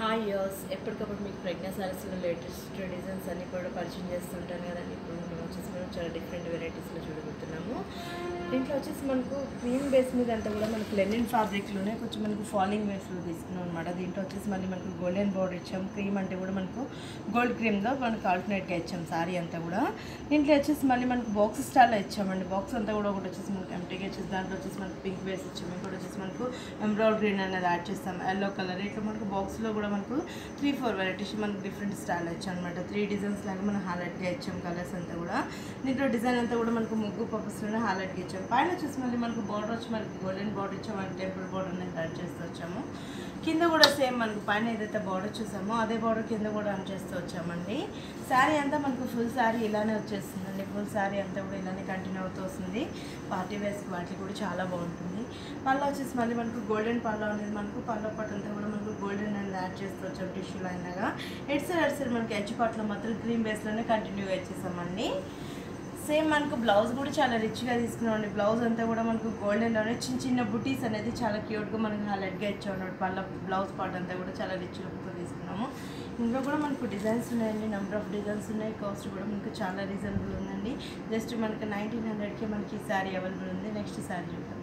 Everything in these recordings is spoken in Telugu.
హాయ్ యోస్ ఎప్పటికప్పుడు మీకు ప్రెగ్నె సారీస్లో లేటెస్ట్ డిజైన్స్ అన్నీ కూడా పరిచయం చేస్తుంటాను కదండి ఇప్పుడు మనం వచ్చేసి మనం చాలా డిఫరెంట్ వెరైటీస్లో చూడబోతున్నాము దీంట్లో వచ్చేసి మనకు క్రీమ్ బేస్ మీద అంతా కూడా మనకు లెనిన్ ఫ్యాబ్రిక్లోనే కొంచెం మనకు ఫాలింగ్ వేస్లో తీసుకున్నాం అనమాట దీంట్లో వచ్చేసి మళ్ళీ మనకు గోల్డెన్ బోర్డర్ ఇచ్చాం క్రీమ్ అంటే కూడా మనకు గోల్డ్ క్రీమ్లో మనకు ఆల్టర్నేట్గా ఇచ్చాం సారీ అంతా కూడా దీంట్లో వచ్చేసి మళ్ళీ మనకు బాక్స్ స్టైల్లో ఇచ్చామండి బాక్స్ అంతా కూడా ఒకటి వచ్చేసి మనకు ఎంటీగా వచ్చేసి దాంట్లో వచ్చేసి మనకు పింక్ వేస్ ఇచ్చాము ఇంకోటి వచ్చేసి మనకు ఎంబ్రాయిడ్ గ్రీన్ అనేది యాడ్ చేస్తాం ఎల్లో కలర్ ఇట్లా మనకు బాక్స్లో కూడా మనకు త్రీ ఫోర్ వెరైటీస్ మనకు డిఫరెంట్ స్టైల్ ఇచ్చాం అనమాట త్రీ డిజైన్స్ లాగా మనం హైలైట్గా ఇచ్చాం కలర్స్ అంతా కూడా దీంట్లో డిజైన్ అంతా కూడా మనకు ముగ్గు పర్పస్లోనే హైలైట్గా ఇచ్చాం పైన వచ్చేసి మళ్ళీ మనకు బార్డర్ వచ్చి మనకి గోల్డెన్ బార్డర్ ఇచ్చాం మనకి టెంపుల్ బార్డర్ అనేది యాడ్ చేస్తూ వచ్చాము కింద కూడా సేమ్ మనకు పైన ఏదైతే బార్డర్ చూసామో అదే బార్డర్ కింద కూడా రన్ చేస్తూ వచ్చామండి శారీ అంతా మనకు ఫుల్ శారీ ఇలానే వచ్చేస్తుందండి ఫుల్ శారీ అంతా కూడా ఇలానే కంటిన్యూ అవుతూ వస్తుంది పార్టీ వేస్కి వాటికి కూడా చాలా బాగుంటుంది పళ్ళు వచ్చేసి మళ్ళీ మనకు గోల్డెన్ పళ్ళు అనేది మనకు పళ్ళ పాటు అంతా కూడా మనకు గోల్డెన్ అనేది యాడ్ చేస్తూ వచ్చాం టిష్యూ లైన్గా ఎడ్ సైడ్ ఎడ్ సైడ్ మనకి ఎడ్జ్ పాటలో మాత్రం క్రీమ్ బేస్లోనే కంటిన్యూగా ఇచ్చేసామండి సేమ్ మనకు బ్లౌజ్ కూడా చాలా రిచ్గా తీసుకున్నామండి బ్లౌజ్ అంతా కూడా మనకు గోల్డెన్లోనే చిన్న చిన్న బుటీస్ అనేది చాలా క్యూట్గా మనకు హైలైట్గా ఇచ్చాం అన్నమాట పళ్ళ బ్లౌజ్ పార్ట్ అంతా కూడా చాలా రిచ్ లుక్తో తీసుకున్నాము ఇందులో కూడా మనకు డిజైన్స్ ఉన్నాయండి నెంబర్ ఆఫ్ డిజైన్స్ ఉన్నాయి కాస్ట్ కూడా మనకు చాలా రీజనబుల్ ఉందండి జస్ట్ మనకు నైన్టీన్ హండ్రెడ్కి మనకి ఈ శారీ అవైలబుల్ ఉంది నెక్స్ట్ శారీ చూద్దాం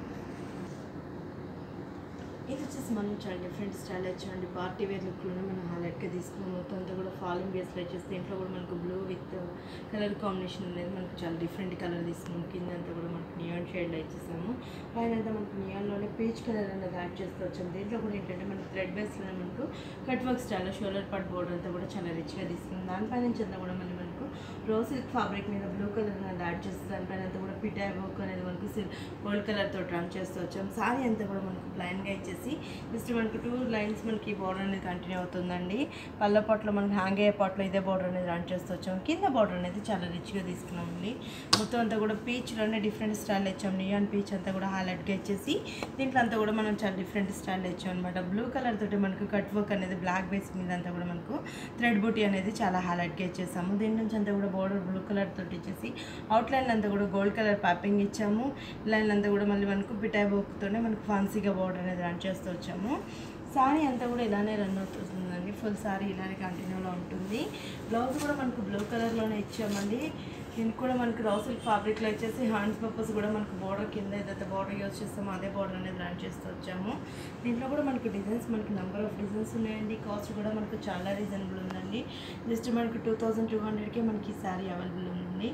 ఇది వచ్చేసి మనం చాలా డిఫరెంట్ స్టైల్ వచ్చండి పార్టీ వేర్ లుక్లోనే మనం హైలైట్గా తీసుకున్నాం మొత్తం అంతా కూడా ఫాలింగ్ బేస్లో వచ్చేసి దీంట్లో కూడా మనకు బ్లూ విత్ కలర్ కాంబినేషన్ అనేది మనకు చాలా డిఫరెంట్ కలర్ తీసుకున్నాం కింద అంతా కూడా మనకు నియాన్ షేడ్లో ఇచ్చేసాము పైన అంతా మనకు నియాన్లోనే పీచ్ కలర్ అనేది యాడ్ చేస్తూ వచ్చాము దీంట్లో కూడా ఏంటంటే మనకు థ్రెడ్ బేస్లోనే మనకు కట్ వర్క్ స్టైల్లో షోల్డర్ పార్ట్ బోర్డర్ అంతా కూడా చాలా రిచ్గా తీసుకున్నాం దానిపైన నుంచి అంతా కూడా మళ్ళీ మనకు రోజ్ సిల్క్ ఫ్యాబ్రిక్ మీద బ్లూ కలర్ అనేది యాడ్ చేస్తే దానిపైన అంతా కూడా పిటాయ్ వర్క్ అనేది మనకు గోల్డ్ కలర్తో రన్ చేస్తూ వచ్చాం సారీ అంతా కూడా మనకు ప్లైన్గా ఇచ్చేసి జస్ట్ మనకు టూ లైన్స్ మనకి బార్డర్ అనేది కంటిన్యూ అవుతుందండి పళ్ళ పాటలో మనకి హ్యాంగ్ అయ్యే పాటలో ఇదే బార్డర్ అనేది రన్ చేస్తూ వచ్చాం కింద బార్డర్ అనేది చాలా రిచ్గా తీసుకున్నామండి మొత్తం అంతా కూడా పీచ్లోనే డిఫరెంట్ స్టైల్ ఇచ్చాం నియాన్ పీచ్ అంతా కూడా హైలైట్గా ఇచ్చేసి దీంట్లో అంతా కూడా మనం చాలా డిఫరెంట్ స్టైల్ ఇచ్చాం అనమాట బ్లూ కలర్ తోటి మనకు కట్ వర్క్ అనేది బ్లాక్ బేస్ మీద అంతా కూడా మనకు థ్రెడ్ బూటీ అనేది చాలా హైలైట్గా ఇచ్చేసాము దీని నుంచి అంతా కూడా బార్డర్ బ్లూ కలర్ తోటి ఇచ్చేసి అవుట్లైన్ అంతా కూడా గోల్డ్ కలర్ ప్యాపింగ్ ఇచ్చాము లైన్ అంతా కూడా మళ్ళీ మనకు పిటాయ్ వర్క్తోనే మనకు ఫాన్సీగా బార్డర్ అనేది రన్ చేస్తూ వచ్చాము సారీ అంతా కూడా ఇలానే రన్ అవుతుందండి ఫుల్ సారీ ఇలానే కంటిన్యూలో ఉంటుంది బ్లౌజ్ కూడా మనకు బ్లూ కలర్లోనే ఇచ్చామండి దీనికి కూడా మనకు రౌసిల్ ఫ్యాబ్రిక్లో వచ్చేసి హ్యాండ్స్ పర్పస్ కూడా మనకు బార్డర్ కింద ఏదైతే బార్డర్ యూజ్ చేస్తామో అదే బార్డర్ అనేది రన్ చేస్తూ వచ్చాము దీంట్లో కూడా మనకు డిజైన్స్ మనకు నెంబర్ ఆఫ్ డిజైన్స్ ఉన్నాయండి కాస్ట్ కూడా మనకు చాలా రీజనబుల్ ఉందండి జస్ట్ మనకు టూ థౌజండ్ టూ హండ్రెడ్కే మనకి ఈ శారీ అవైలబుల్ ఉందండి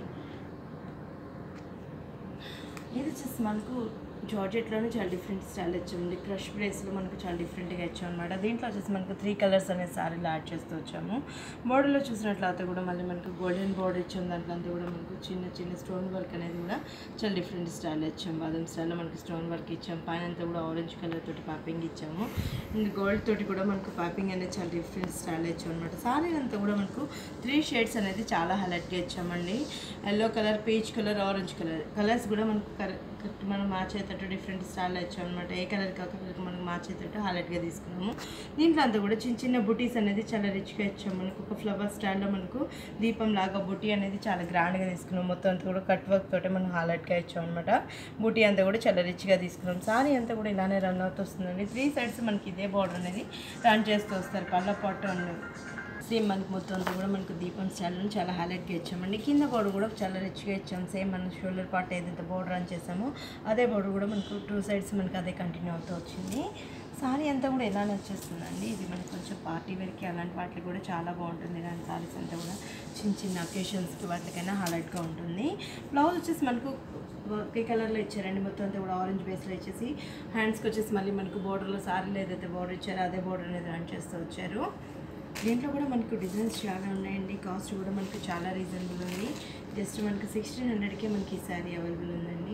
ఇది వచ్చేసి మనకు జార్జెట్లోనే చాలా డిఫరెంట్ స్టైల్ వచ్చామండి క్రష్ బ్రేస్లో మనకు చాలా డిఫరెంట్గా ఇచ్చాం అనమాట దీంట్లో వచ్చేసి మనకు త్రీ కలర్స్ అనే సారీలో యాడ్ చేస్తూ వచ్చాము బోర్డర్లో చూసినట్లయితే కూడా మళ్ళీ మనకు గోల్డెన్ బోర్డర్ ఇచ్చాం దాంట్లో అంతా కూడా మనకు చిన్న చిన్న స్టోన్ వర్క్ అనేది కూడా చాలా డిఫరెంట్ స్టైల్ ఇచ్చాం బాదం స్టైల్లో మనకి స్టోన్ వర్క్ ఇచ్చాం పైన అంతా కూడా ఆరెంజ్ కలర్ తోటి ప్యాపింగ్ ఇచ్చాము అండ్ గోల్డ్ తోటి కూడా మనకు ప్యాపింగ్ అనేది చాలా డిఫరెంట్ స్టైల్ ఇచ్చాం అనమాట సారీ అంతా కూడా మనకు త్రీ షేడ్స్ అనేది చాలా హైలైట్గా ఇచ్చామండి yellow colour peach colour orange colour colours కూడా మనకు కరెక్ట్ మనం మ్యాచ్ అయ్యేటట్టు డిఫరెంట్ స్టైల్ ఇచ్చాం అనమాట ఏ కలర్ కలర్కి మనకు మ్యాచ్ అయ్యేటట్టు హైలైట్గా తీసుకున్నాము దీంట్లో అంతా కూడా చిన్న చిన్న బుటీస్ అనేది చాలా రిచ్గా ఇచ్చాం మనకు ఒక ఫ్లవర్ స్టైల్లో మనకు దీపం లాగా బుటీ అనేది చాలా గ్రాండ్గా తీసుకున్నాం మొత్తం అంతా కూడా కట్ వర్క్ తోటి మనం హైలైట్గా ఇచ్చాం అనమాట బుటీ అంతా కూడా చాలా రిచ్గా తీసుకున్నాం సారీ అంతా కూడా ఇలానే రన్ అవుతూ వస్తుందండి త్రీ సైడ్స్ మనకి ఇదే బార్డర్ అనేది రన్ చేస్తూ వస్తారు పళ్ళ పట్టు అనేది సేమ్ మనకి మొత్తం అంతా కూడా మనకు దీపం స్టైల్లో చాలా హైలైట్గా ఇచ్చామండి కింద బోర్డర్ కూడా చాలా రిచ్గా ఇచ్చాం సేమ్ మన షోల్డర్ పార్ట్ ఏదైతే బోర్డర్ రన్ చేసామో అదే బోర్డర్ కూడా మనకు టూ సైడ్స్ మనకి అదే కంటిన్యూ అవుతూ వచ్చింది సారీ అంతా కూడా ఇలానే వచ్చేస్తుందండి ఇది మనకి కొంచెం పార్టీ వేర్కి అలాంటి వాటికి కూడా చాలా బాగుంటుంది ఇలాంటి సారీస్ అంతా కూడా చిన్న చిన్న అకేషన్స్కి వాటికైనా హైలైట్గా ఉంటుంది బ్లౌజ్ వచ్చేసి మనకు ఒకే కలర్లో ఇచ్చారండి మొత్తం అంతా కూడా ఆరెంజ్ బేస్లో ఇచ్చేసి హ్యాండ్స్కి వచ్చేసి మళ్ళీ మనకు బోర్డర్లో సారీలో ఏదైతే బోర్డర్ ఇచ్చారో అదే బోర్డర్ అనేది రన్ చేస్తూ వచ్చారు దీంట్లో కూడా మనకు డిజైన్స్ చాలా ఉన్నాయండి కాస్ట్ కూడా మనకు చాలా రీజనబుల్ ఉంది జస్ట్ మనకు సిక్స్టీన్ హండ్రెడ్కే మనకి ఈ శారీ అవైలబుల్ ఉందండి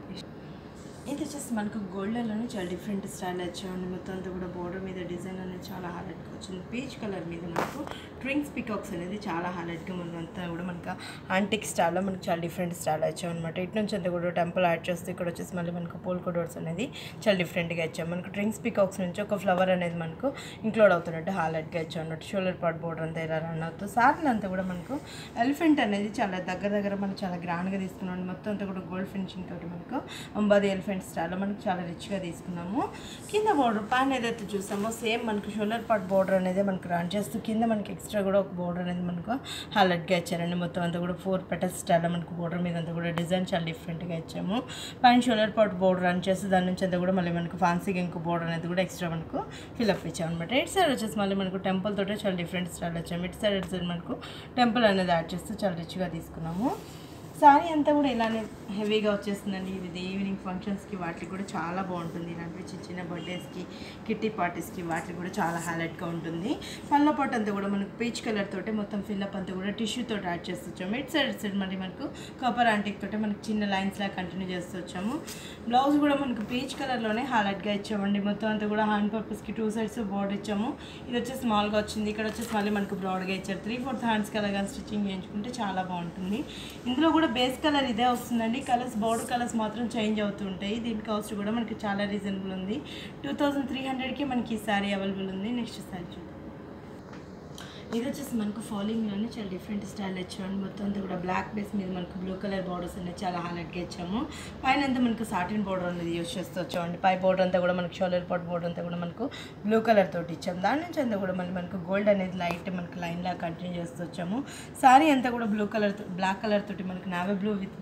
ఇది వచ్చేసి మనకు గోల్డ్లోనే చాలా డిఫరెంట్ స్టైల్ వచ్చామండి మొత్తం అంతా కూడా బోర్డర్ మీద డిజైన్ అనేది చాలా హైలైట్గా వచ్చింది పీచ్ కలర్ మీద మనకు ట్వింగ్స్ పికాక్స్ అనేది చాలా హైలైట్గా మనకు అంతా కూడా మనకు ఆంటిక్ స్టైల్లో మనకు చాలా డిఫరెంట్ స్టైల్ వచ్చామన్నమాట ఇటు నుంచి అంతా కూడా టెంపుల్ యాడ్ చేస్తే ఇక్కడ వచ్చేసి మళ్ళీ మనకు పోల్కో డోర్స్ అనేది చాలా డిఫరెంట్గా ఇచ్చాం మనకు ట్వింగ్స్ పికాక్స్ నుంచి ఒక ఫ్లవర్ అనేది మనకు ఇంక్లూడ్ అవుతున్నట్టు హైలైట్గా ఇచ్చాం అన్నట్టు షోల్డర్ పార్ట్ బోర్డర్ అంతా ఇలా రన్ అవుతూ సారీలు అంతా కూడా మనకు ఎలిఫెంట్ అనేది చాలా దగ్గర దగ్గర మనం చాలా గ్రాండ్గా తీసుకున్నాం మొత్తం అంతా కూడా గోల్డ్ ఫినిషింగ్ తోటి మనకు అంబాది ఎలిఫెంట్ డిఫరెంట్ స్టైల్లో మనకి చాలా రిచ్గా తీసుకున్నాము కింద బోర్డర్ పైన ఏదైతే చూసామో సేమ్ మనకు షోల్డర్ పార్ట్ బోర్డర్ అనేది మనకు రన్ చేస్తూ కింద మనకి ఎక్స్ట్రా కూడా ఒక బోర్డర్ అనేది మనకు హైలైట్గా ఇచ్చారండి మొత్తం అంతా కూడా ఫోర్ పెటల్ స్టైల్లో మనకు బోర్డర్ మీద అంతా కూడా డిజైన్ చాలా డిఫరెంట్గా ఇచ్చాము పైన షోల్డర్ పార్ట్ బోర్డర్ రన్ చేసి దాని నుంచి అంతా కూడా మళ్ళీ మనకు ఫ్యాన్సీగా ఇంకో బోర్డర్ అనేది కూడా ఎక్స్ట్రా మనకు ఫిల్అప్ ఇచ్చాం అనమాట ఇటు సైడ్ వచ్చేసి మళ్ళీ మనకు టెంపుల్ తోటే చాలా డిఫరెంట్ స్టైల్ వచ్చాము ఇటు సైడ్ ఇటు సైడ్ మనకు టెంపుల్ అనేది యాడ్ చేస్తూ చాలా రిచ్గా తీసుకున్నాము సారీ అంతా కూడా ఇలానే హెవీగా వచ్చేస్తుందండి ఇది ఈవినింగ్ ఫంక్షన్స్కి వాటికి కూడా చాలా బాగుంటుంది ఇలాంటివి చిన్న చిన్న బర్త్డేస్కి కిట్టి పార్టీస్కి వాటికి కూడా చాలా హైలైట్గా ఉంటుంది పళ్ళ పాటు అంతా కూడా మనకు పీచ్ కలర్ తోటి మొత్తం ఫిల్అప్ అంతా కూడా టిష్యూ తోటి యాడ్ చేస్తూ వచ్చాము ఇటు సైడ్ ఇటు సైడ్ మళ్ళీ మనకు కాపర్ యాంటిక్ తోటి మనకు చిన్న లైన్స్ లాగా కంటిన్యూ చేస్తూ వచ్చాము బ్లౌజ్ కూడా మనకు పీచ్ కలర్లోనే హైలైట్గా ఇచ్చామండి మొత్తం అంతా కూడా హ్యాండ్ పర్పస్కి టూ సైడ్స్ బోర్డర్ ఇచ్చాము ఇది వచ్చేసి స్మాల్గా వచ్చింది ఇక్కడ వచ్చేసి మళ్ళీ మనకు బ్రాడ్గా ఇచ్చారు త్రీ ఫోర్త్ హ్యాండ్స్కి అలాగా స్టిచ్చింగ్ చేయించుకుంటే చాలా బాగుంటుంది ఇందులో కూడా బేస్ కలర్ ఇదే వస్తుందండి కలర్స్ బోర్డర్ కలర్స్ మాత్రం చేంజ్ అవుతుంటాయి దీని కాస్ట్ కూడా మనకి చాలా రీజనబుల్ ఉంది టూ థౌజండ్ త్రీ హండ్రెడ్కి మనకి ఈ సారీ అవైలబుల్ ఉంది నెక్స్ట్ సారీ చూద్దాం ఇది వచ్చేసి మనకు ఫాలోయింగ్లోనే చాలా డిఫరెంట్ స్టైల్ ఇచ్చాము మొత్తం అంతా కూడా బ్లాక్ బేస్ మీద మనకు బ్లూ కలర్ బార్డర్స్ అనేది చాలా హైలైట్గా ఇచ్చాము పైన అంతా మనకు సాటిన్ బార్డర్ అనేది యూస్ చేస్తూ వచ్చామండి పై బార్డర్ అంతా కూడా మనకు షోల్డర్ పాట్ బార్డర్ అంతా కూడా మనకు బ్లూ కలర్ తోటి ఇచ్చాము దాని నుంచి అంతా కూడా మళ్ళీ మనకు గోల్డ్ అనేది లైట్ మనకు లైన్ లాగా కంటిన్యూ చేస్తూ వచ్చాము సారీ అంతా కూడా బ్లూ కలర్ బ్లాక్ కలర్ తోటి మనకు నావీ బ్లూ విత్